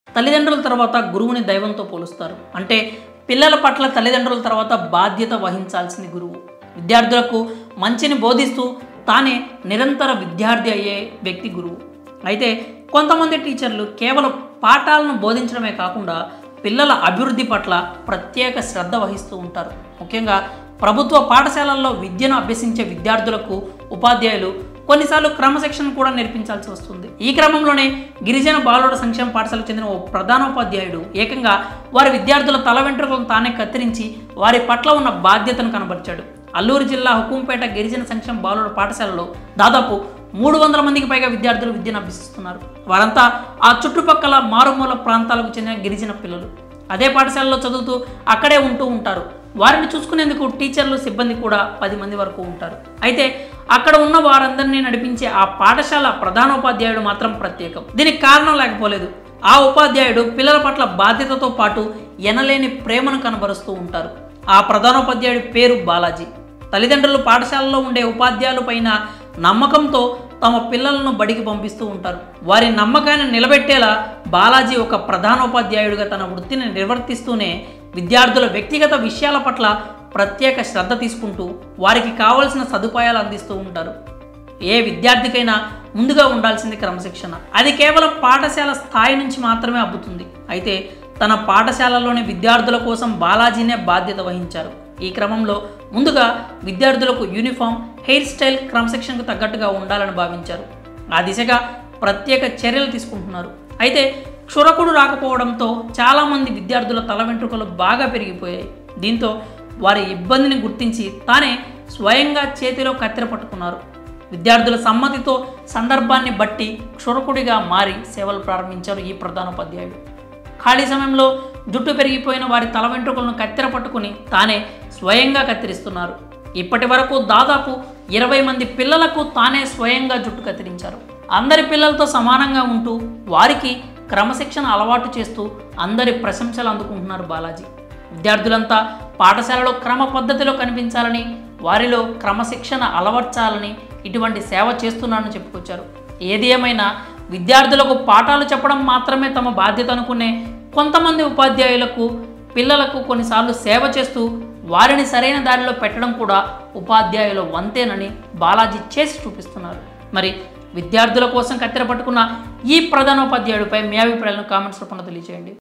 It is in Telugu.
తల్లిదండ్రుల తర్వాత గురువుని దైవంతో పోలుస్తారు అంటే పిల్లల పట్ల తల్లిదండ్రుల తర్వాత బాధ్యత వహించాల్సింది గురువు విద్యార్థులకు మంచిని బోధిస్తూ తానే నిరంతర విద్యార్థి అయ్యే వ్యక్తి గురువు అయితే కొంతమంది టీచర్లు కేవలం పాఠాలను బోధించడమే కాకుండా పిల్లల అభివృద్ధి పట్ల ప్రత్యేక శ్రద్ధ వహిస్తూ ఉంటారు ముఖ్యంగా ప్రభుత్వ పాఠశాలల్లో విద్యను అభ్యసించే విద్యార్థులకు ఉపాధ్యాయులు కొన్నిసార్లు క్రమశిక్షణ కూడా నేర్పించాల్సి వస్తుంది ఈ క్రమంలోనే గిరిజన బాలుడ సంక్షేమ పాఠశాలకు చెందిన ఓ ప్రధానోపాధ్యాయుడు ఏకంగా వారి విద్యార్థుల తల వెంట్రుకలను తానే కత్తిరించి వారి పట్ల ఉన్న బాధ్యతను కనబరిచాడు అల్లూరు జిల్లా హుకుంపేట గిరిజన సంక్షేమ బాలుడ పాఠశాలలో దాదాపు మూడు వందల మందికి పైగా విద్యార్థులు విద్యను అభ్యసిస్తున్నారు వారంతా ఆ చుట్టుపక్కల మారుమూల ప్రాంతాలకు చెందిన గిరిజన పిల్లలు అదే పాఠశాలలో చదువుతూ అక్కడే ఉంటూ ఉంటారు వారిని చూసుకునేందుకు టీచర్లు సిబ్బంది కూడా పది మంది వరకు ఉంటారు అయితే అక్కడ ఉన్న వారందరినీ నడిపించే ఆ పాఠశాల ప్రధానోపాధ్యాయుడు మాత్రం ప్రత్యేకం దీనికి కారణం లేకపోలేదు ఆ ఉపాధ్యాయుడు పిల్లల పట్ల బాధ్యతతో పాటు ఎనలేని ప్రేమను కనబరుస్తూ ఉంటారు ఆ ప్రధానోపాధ్యాయుడి పేరు బాలాజీ తల్లిదండ్రులు పాఠశాలలో ఉండే ఉపాధ్యాయుల పైన నమ్మకంతో తమ పిల్లలను బడికి పంపిస్తూ ఉంటారు వారి నమ్మకాన్ని నిలబెట్టేలా బాలాజీ ఒక ప్రధానోపాధ్యాయుడిగా తన వృత్తిని నిర్వర్తిస్తూనే విద్యార్థుల వ్యక్తిగత విషయాల పట్ల ప్రత్యేక శ్రద్ధ తీసుకుంటూ వారికి కావలసిన సదుపాయాలు అందిస్తూ ఉంటారు ఏ విద్యార్థికైనా ముందుగా ఉండాల్సింది క్రమశిక్షణ అది కేవలం పాఠశాల స్థాయి నుంచి మాత్రమే అబ్బుతుంది అయితే తన పాఠశాలలోని విద్యార్థుల కోసం బాలాజీనే బాధ్యత వహించారు ఈ క్రమంలో ముందుగా విద్యార్థులకు యూనిఫామ్ హెయిర్ స్టైల్ క్రమశిక్షణకు తగ్గట్టుగా ఉండాలని భావించారు ఆ దిశగా ప్రత్యేక చర్యలు తీసుకుంటున్నారు అయితే క్షురకుడు రాకపోవడంతో చాలామంది విద్యార్థుల తల వెంట్రుకలు బాగా పెరిగిపోయాయి దీంతో వారి ఇబ్బందిని గుర్తించి తానే స్వయంగా చేతిలో కత్తెర పట్టుకున్నారు విద్యార్థుల సమ్మతితో సందర్భాన్ని బట్టి క్షురకుడిగా మారి సేవలు ప్రారంభించారు ఈ ప్రధానోపాధ్యాయుడు ఖాళీ సమయంలో జుట్టు పెరిగిపోయిన వారి తల వెంట్రుకలను కత్తెర పట్టుకుని తానే స్వయంగా కత్తిరిస్తున్నారు ఇప్పటి వరకు దాదాపు ఇరవై మంది పిల్లలకు తానే స్వయంగా జుట్టు కత్తిరించారు అందరి పిల్లలతో సమానంగా ఉంటూ వారికి క్రమశిక్షణ అలవాటు చేస్తూ అందరి ప్రశంసలు అందుకుంటున్నారు బాలాజీ విద్యార్థులంతా పాఠశాలలో క్రమ పద్ధతిలో కనిపించాలని వారిలో క్రమశిక్షణ అలవర్చాలని ఇటువంటి సేవ చేస్తున్నారని చెప్పుకొచ్చారు ఏది ఏమైనా విద్యార్థులకు పాఠాలు చెప్పడం మాత్రమే తమ బాధ్యత అనుకునే కొంతమంది ఉపాధ్యాయులకు పిల్లలకు కొన్నిసార్లు సేవ చేస్తూ వారిని సరైన దారిలో పెట్టడం కూడా ఉపాధ్యాయుల వంతేనని బాలాజీ చేసి చూపిస్తున్నారు మరి విద్యార్థుల కోసం కత్తెర పట్టుకున్న ఈ ప్రధానోపాధ్యాయుడిపై మీ అభిప్రాయాలను కామెంట్స్ రూపంలో తెలియజేయండి